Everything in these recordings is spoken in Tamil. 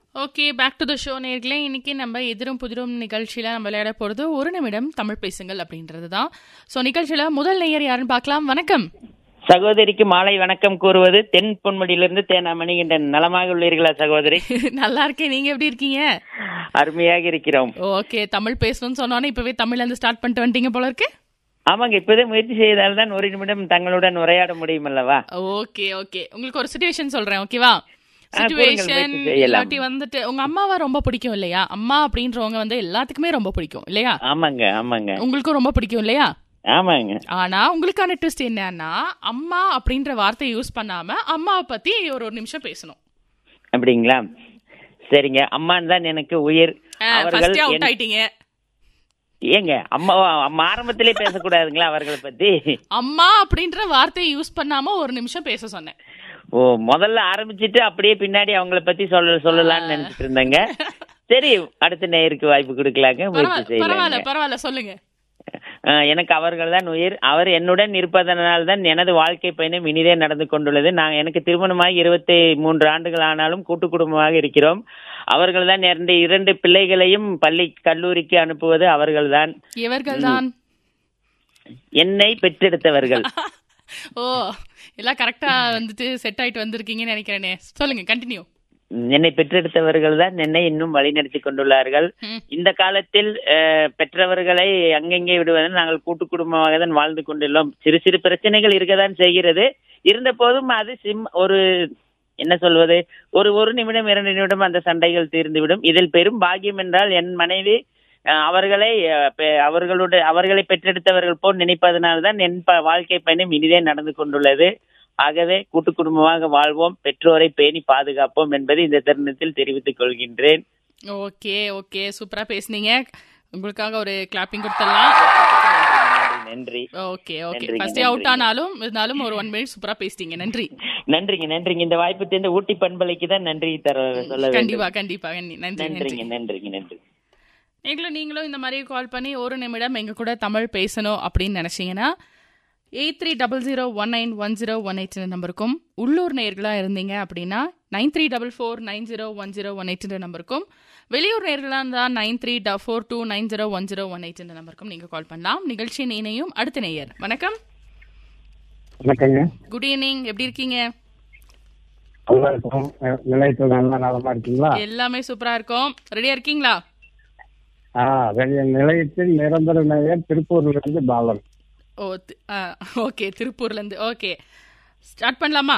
Okay back to the show நேர்களே இன்னைக்கு நம்ம எதிரும் புதிரும் நிகழ்ச்சியில நம்ம விளையாட போறது ஒரு நிமிடம் தமிழ் பேசுங்கள் அப்படின்றது தான் ஸோ நிகழ்ச்சியில முதல் நேயர் யாருன்னு பார்க்கலாம் வணக்கம் சகோதரிக்கு மாலை வணக்கம் கூறுவது தென் பொன்முடியிலிருந்து தேனா மணிகண்டன் நலமாக உள்ளீர்களா சகோதரி நல்லா இருக்கேன் நீங்க எப்படி இருக்கீங்க அருமையாக இருக்கிறோம் ஓகே தமிழ் பேசணும்னு சொன்னோன்னே இப்பவே தமிழ்ல இருந்து ஸ்டார்ட் பண்ணிட்டு வந்துட்டீங்க போல இருக்கு ஆமாங்க இப்போதே முயற்சி செய்தால்தான் ஒரு நிமிடம் தங்களுடன் உரையாட முடியும் அல்லவா ஓகே ஓகே உங்களுக்கு ஒரு சுச்சுவேஷன் சொல்றேன் ஓகேவா ஆ, கூறுங்கள், சுச்சுவேஷன் முயற்சி செய்யலாம். இல்லாட்டி வந்துட்டு உங்க அம்மாவை ரொம்ப பிடிக்கும் இல்லையா அம்மா அப்படின்றவங்க வந்து எல்லாத்துக்குமே ரொம்ப பிடிக்கும் இல்லையா ஆமாங்க ஆமாங்க உங்களுக்கும் ரொம்ப பிடிக்கும் இல்லையா ஆமாங்க ஆனா உங்களுக்கான ட்விஸ்ட் என்னன்னா அம்மா அப்படின்ற வார்த்தையை யூஸ் பண்ணாம அம்மாவை பத்தி ஒரு ஒரு நிமிஷம் பேசணும் அப்படிங்களா சரிங்க அம்மான் தான் எனக்கு உயிர் அவர்கள் ஃபர்ஸ்ட் அவுட் என்- ஆயிட்டீங்க ஏங்க அம்மா அம்மா ஆரம்பத்திலே பேசக்கூடாதுங்களா அவர்களை பத்தி அம்மா அப்படின்ற வார்த்தையை யூஸ் பண்ணாம ஒரு நிமிஷம் பேச சொன்னேன் ஓ முதல்ல ஆரம்பிச்சிட்டு அப்படியே பின்னாடி அவங்கள பத்தி சொல்ல சொல்லலாம்னு நினைச்சிட்டு இருந்தேங்க சரி அடுத்த நேருக்கு வாய்ப்பு கொடுக்கலாங்க முயற்சி பரவாயில்ல பரவாயில்ல செய்யலாங்க பரவாயில்ல சொல்லுங்க ஆஹ் எனக்கு அவர்கள் தான் உயிர் அவர் என்னுடன் இருப்பதனால் தான் எனது வாழ்க்கை பயணம் இனிதே நடந்து கொண்டுள்ளது நான் எனக்கு திருமணமாகி இருபத்தி மூன்று ஆண்டுகள் ஆனாலும் கூட்டு குடும்பமாக இருக்கிறோம் அவர்கள் தான் இரண்டு இரண்டு பிள்ளைகளையும் பள்ளி கல்லூரிக்கு அனுப்புவது அவர்கள்தான் இவர்கள்தான் என்னை பெற்றெடுத்தவர்கள் ஓ எல்லாம் கரெக்டா வந்துட்டு செட் ஆயிட்டு வந்திருக்கீங்கன்னு நினைக்கிறேனே சொல்லுங்க கண்டினியூ என்னை பெற்றெடுத்தவர்கள் தான் என்னை இன்னும் வழிநடத்தி கொண்டுள்ளார்கள் ம். இந்த காலத்தில் அஹ், பெற்றவர்களை அங்கங்கே விடுவதில் நாங்கள் கூட்டு குடும்பமாக தான் வாழ்ந்து கொண்டுள்ளோம் சிறு சிறு பிரச்சனைகள் இருக்கதான் செய்கிறது இருந்த போதும் அது சிம் ஒரு என்ன சொல்வது ஒரு ஒரு நிமிடம் இரண்டு நிமிடம் அந்த சண்டைகள் தீர்ந்துவிடும் இதில் பெரும் பாக்கியம் என்றால் என் மனைவி அஹ், அவர்களை அஹ், பெ- அவர்களுடைய அவர்களை பெற்றெடுத்தவர்கள் போல் நினைப்பதனால்தான் என் ப- வாழ்க்கை பயணம் இனிதே நடந்து கொண்டுள்ளது ஆகவே கூட்டு குடும்பமாக வாழ்வோம் பெற்றோரை பேணி பாதுகாப்போம் என்பதை இந்த தருணத்தில் தெரிவித்துக் கொள்கின்றேன் ஓகே ஓகே சூப்பரா பேசுனீங்க உங்களுக்காக ஒரு கிளாப்பிங் கொடுத்துடலாம் நன்றி ஓகே ஓகே நன்றிங்க, ஃபர்ஸ்ட் அவுட் நன்றிங்க. ஆனாலும் இருந்தாலும் ஒரு ஒன் மினிட் சூப்பரா பேசிட்டீங்க நன்றி நன்றிங்க நன்றிங்க இந்த வாய்ப்பு தெரிந்த ஊட்டி பண்பலைக்கு தான் நன்றி தர சொல்ல கண்டிப்பா வேண்டும் கண்டிப்பா கண்டி- நன்றி நன்றி நன்றிங்க நன்றிங்க நன்றி நீங்களும் நீங்களும் இந்த மாதிரி கால் பண்ணி ஒரு நிமிடம் எங்க கூட தமிழ் பேசணும் அப்படின்னு நினைச்சீங்கன்னா eight three double zero one nine one zero one eight நம்பருக்கும் உள்ளூர் நேர்களா இருந்தீங்க அப்படின்னா nine three double four nine zero one zero one eight நம்பருக்கும் வெளியூர் நேர்களா இருந்தால் nine three four two nine zero one zero one eight நம்பருக்கும் நீங்க கால் பண்ணலாம் நிகழ்ச்சியின் இணையும் அடுத்த நேயர் வணக்கம் வணக்கங்க குட் ஈவினிங் எப்படி இருக்கீங்க நல்லா இருக்கும் நி- நிலையத்தில் நல்லா நலமா இருக்கீங்களா எல்லாமே சூப்பரா இருக்கும் ரெடியா இருக்கீங்களா ஆ வெளிய நிலையத்தில் நிரந்தர நேயர் திருப்பூர்ல இருந்து பாலன் ஓ ஓகே திருப்பூர்ல இருந்து ஓகே ஸ்டார்ட் பண்ணலாமா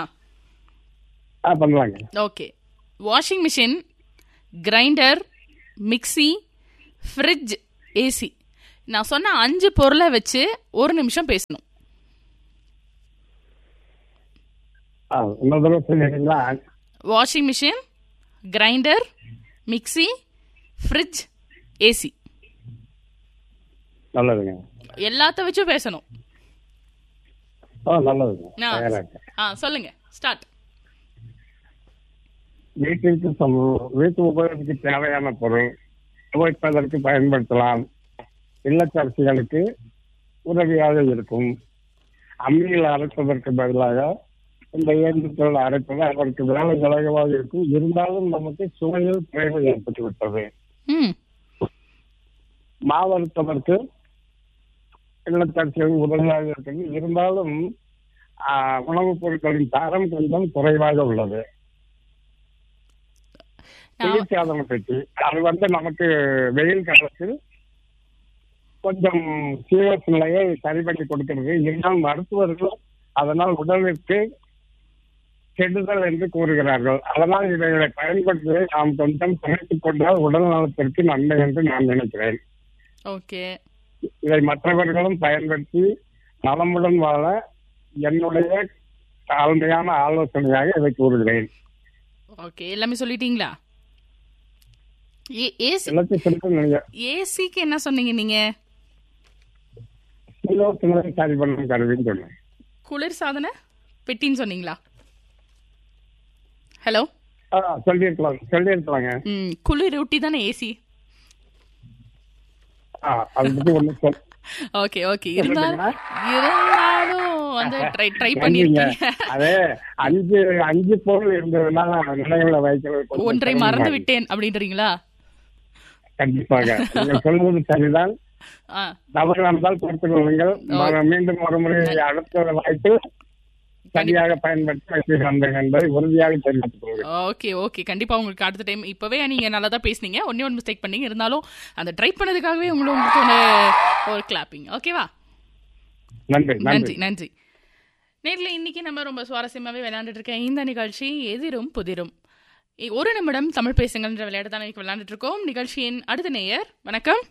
ஆ பண்ணலாங்க okay washing machine grinder mixie fridge AC நான் சொன்ன அஞ்சு பொருளை வச்சு ஒரு நிமிஷம் பேசணும் ஆ இன்னொரு தடவை சொல்லிடுறீங்களா washing machine grinder mixie fridge AC நல்லதுங்க எல்லாத்த வச்சும் பேசணும் ஓ நல்லதுங்க ஆ, தயாரா இருக்கேன். ஆ சொல்லுங்க ஸ்டார்ட் வீட்டிற்கு சம- வீட்டு உபயோகத்துக்கு தேவையான பொருள் துவைப்பதற்கு பயன்படுத்தலாம் இல்லத்தரசிகளுக்கு உதவியாக இருக்கும் அம்மியில் அரைப்பதற்கு பதிலாக இந்த இயந்திரத்தில் அரைப்பது அவருக்கு வேலை விலகவாக இருக்கும் இருந்தாலும் நமக்கு சுவையில் குறைவு ஏற்பட்டு விட்டது ம் மாவறுப்பதற்கு இல்லத்தரசிகள் உதவியாக இருக்கிறது இருந்தாலும் ஆஹ், உணவுப் பொருட்களின் தரம் கொஞ்சம் குறைவாக உள்ளது நான் குளிர்சாதன பெட்டி அது வந்து நமக்கு வெயில் காலத்தில் கொஞ்சம் சீரியஸ் நிலையை சரி பண்ணி கொடுக்கிறது இருந்தாலும் மருத்துவர்கள் அதனால் உடலிற்கு கெடுதல் என்று கூறுகிறார்கள் அதனால் இவைகளை பயன்படுத்துவதை நாம் கொஞ்சம் குறைத்துக் கொண்டால் உடல் நலத்திற்கு நன்மை என்று நான் நினைக்கிறேன் ஓகே இதை மற்றவர்களும் பயன்படுத்தி நலமுடன் வாழ என்னுடைய தாழ்மையான ஆலோசனையாக இதை கூறுகிறேன் ஓகே எல்லாமே சொல்லிட்டீங்களா ஏ- ஏசி எல்லாத்தையும் சொல்லிட்டு நீங்க ஏசிக்கு என்ன சொன்னீங்க நீங்க ஆலோசனை சரி பண்ணும் கருவின்னு சொன்னேன் குளிர் சாதன பெட்டின்னு சொன்னீங்களா ஹலோ ஆ, சொல்லியிருக்கலாம் சொல்லியிருக்கலாங்க ம் குளிர் ஊட்டி தானே ஏசி ஆ, அதை பத்தி ஒண்ணு சொல் ஓகே ஓகே இருந்தாலும் சொல்லுங்கண்ணா. இருந்தாலும் வந்து ட்ரை ட்ரை நன்றிங்க. பண்ணிருக்கீங்க அதே அஞ்சு அஞ்சு பொருள் இருந்ததுன்னா நினைவுல வைக்கிறது கொஞ்சம் ஒன்றை சிரமமா மறந்து இருக்கு. விட்டேன் அப்படின்றீங்களா கண்டிப்பாக நீங்கள் சொல்வது சரிதான் ஆ தவறு நடந்தால் பொறுத்துக் கொள்ளுங்கள் மறு- மீண்டும் ஒரு முறை அடுத்த வாய்ப்பில் சரியாக பயன்படுத்தி வெற்றி காண்பேன் என்பதை உறுதியாக தெரிவித்துக் கொள்கிறேன் ஓகே ஓகே கண்டிப்பா உங்களுக்கு அடுத்த டைம் இப்பவே நீங்க நல்லா தான் பேசுனீங்க ஒன்னே ஒன் மிஸ்டேக் பண்ணீங்க இருந்தாலும் அந்த ட்ரை பண்ணதுக்காகவே உங்களுக்கு உங்களுக்கு ஒரு ஒரு கிளாப்பிங் ஓகேவா நன்றி நன்றி நன்றி நன்றி நேரில் இன்னைக்கு நம்ம ரொம்ப சுவாரஸ்யமாகவே விளையாண்டுட்டு இருக்கேன் இந்த நிகழ்ச்சி எதிரும் புதிரும் இ- ஒரு நிமிடம் தமிழ் பேசுங்கன்ற விளையாட்டு தான் இன்னைக்கு விளையாண்டுட்டு இருக்கோம் நிகழ்ச்சியின் அடுத்த நேயர் வணக்கம்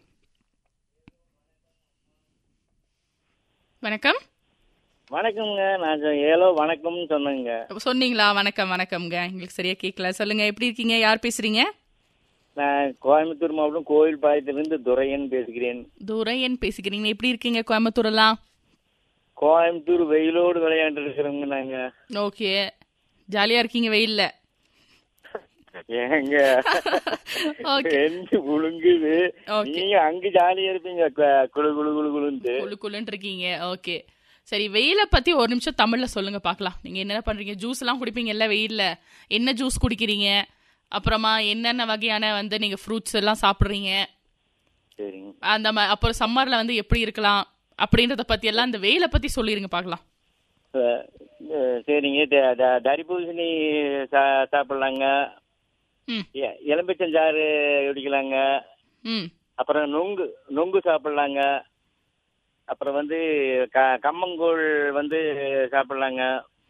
வணக்கம் வணக்கம்ங்க நான் சொ- ஏலோ வணக்கம்னு சொன்னேங்க சொன்னீங்களா வணக்கம் வணக்கம்ங்க எங்களுக்கு சரியா கேட்கல சொல்லுங்க எப்படி இருக்கீங்க யார் பேசுறீங்க நான் கோயம்புத்தூர் மாவட்டம் கோயில் பாளையத்திலிருந்து துரையன் பேசுகிறேன் துரையன் பேசிக்கிறீங்க எப்படி இருக்கீங்க கோயம்புத்தூர்லாம் கோயம்புத்தூர் வெயிலோடு விளையாண்டு இருக்கிறோங்க நாங்க ஓகே ஜாலியா இருக்கீங்க வெயில்ல ஏங்க ஓகே ரெண்டு புழுங்குது ஓகே நீங்க அங்க ஜாலியா இருப்பீங்க கு- குளு குளு குளு குளுன்ட்டு குளு குளுன்னு இருக்கீங்க ஓகே சரி வெயில பத்தி ஒரு நிமிஷம் தமிழ்ல சொல்லுங்க பார்க்கலாம் நீங்க என்ன பண்றீங்க ஜூஸ் எல்லாம் குடிப்பீங்கல்ல வெயில்ல என்ன ஜூஸ் குடிக்கிறீங்க அப்புறமா என்னென்ன வகையான வந்து நீங்க ஃப்ரூட்ஸ் எல்லாம் சாப்பிடுறீங்க சரிங்க அந்த மா- அப்புறம் சம்மர்ல வந்து எப்படி இருக்கலாம் அப்படின்றத பத்தி எல்லாம் இந்த வெயில பத்தி சொல்லிருங்க பார்க்கலாம் அஹ், அஹ், சரிங்க த- த- தர்பூசணி சா- சாப்பிடலாங்க ம் எ- எலும்பிச்சஞ்சாறு குடிக்கலாங்க ம் அப்புறம் நொங்கு நொங்கு சாப்பிடலாங்க அப்புறம் வந்து க கம்மங்கூழ் வந்து சாப்பிடலாங்க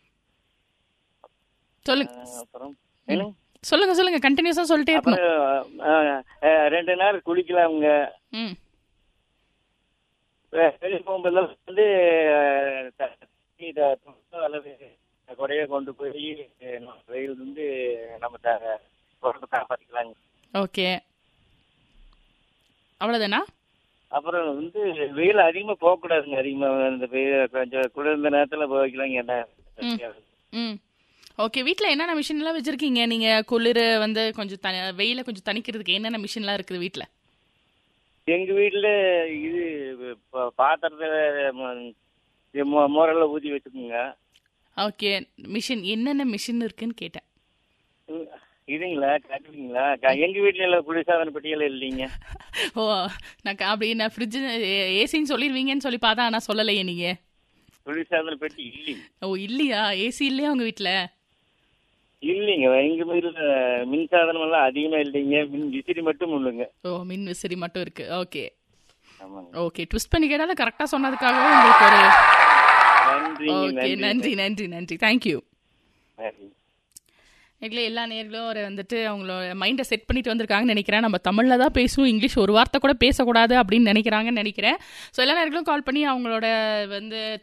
சொல்லுங்க அப்புறம் என்னங்க? சொல்லுங்க சொல்லுங்க கண்டினியூஸா சொல்லிட்டே இருக்கணும் அப்புறம் அஹ், அஹ், ரெண்டு நேரம் குளிக்கலாமுங்க ம் வெ- வெளிய போகும்போதெல்லாம் வந்து அஹ், த- தண்ணி த- துண்டோ அல்லது கொடையை கொண்டு போய் நம்ம வெயில் வந்து நம்ம த- உடம்பை காப்பாற்றிக்கலாங்க ஓகே அவ்வளவுதானா அப்புறம் வந்து வெயில் அதிகமா போகக்கூடாதுங்க அதிகமா இந்த வெயில் கொஞ்சம் குளிர்ந்த நேரத்துல போய்க்கலாங்க என்ன ம் ஓகே வீட்டில் என்னென்ன மிஷின்லாம் வச்சுருக்கீங்க நீங்கள் குளிர் வந்து கொஞ்சம் த வெயில கொஞ்சம் தணிக்கிறதுக்கு என்னென்ன மிஷின்லாம் இருக்குது வீட்டில் எங்க வீட்டுல இது ப- பாத்திரத்துல ம- இது மொ- மோரெல்லாம் ஊத்தி வச்சுக்கோங்க ஓகே மிஷின் என்னென்ன மிஷின் இருக்குன்னு கேட்டேன் இதுங்களா காட்டுவீங்களா க- எங்க வீட்டுல எல்லாம் குளிர்சாதன பெட்டியெல்லாம் இல்லைங்க ஓ நான் க- அப்படி நான் ஃப்ரிட்ஜு ஏசின்னு சொல்லிடுவீங்கன்னு சொல்லி பார்த்தா ஆனால் சொல்லலையே நீங்கள் குளிர்சாதன பெட்டி இல்லைங்க ஓ இல்லையா ஏசி இல்லையா உங்கள் வீட்டில் இல்லைங்க எங்க வீட்டுல மின்சாதனம் எல்லாம் அதிகமா இல்லைங்க மின் விசிறி மட்டும் இல்லைங்க ஓ மின் விசிறி மட்டும் இருக்கு ஓகே ஆமாங்க ஓகே ட்விஸ்ட் பண்ணி கேட்டாலும் கரெக்டாக சொன்னதுக்காகவே உங்களுக்கு ஒரு நன்றிங்க ஓகே நன்றி நன்றி நன்றி தேங்க்யூ நன்றி எங்களை எல்லா நேர்களும் ஒரு வந்துட்டு அவங்களோட மைண்டை செட் பண்ணிட்டு வந்திருக்காங்கன்னு நினைக்கிறேன் நம்ம தமிழில் தான் பேசுவோம் இங்கிலீஷ் ஒரு வார்த்தை கூட பேசக்கூடாது அப்படின்னு நினைக்கிறாங்கன்னு நினைக்கிறேன் ஸோ எல்லா நேர்களும் கால் பண்ணி அவங்களோட வந்து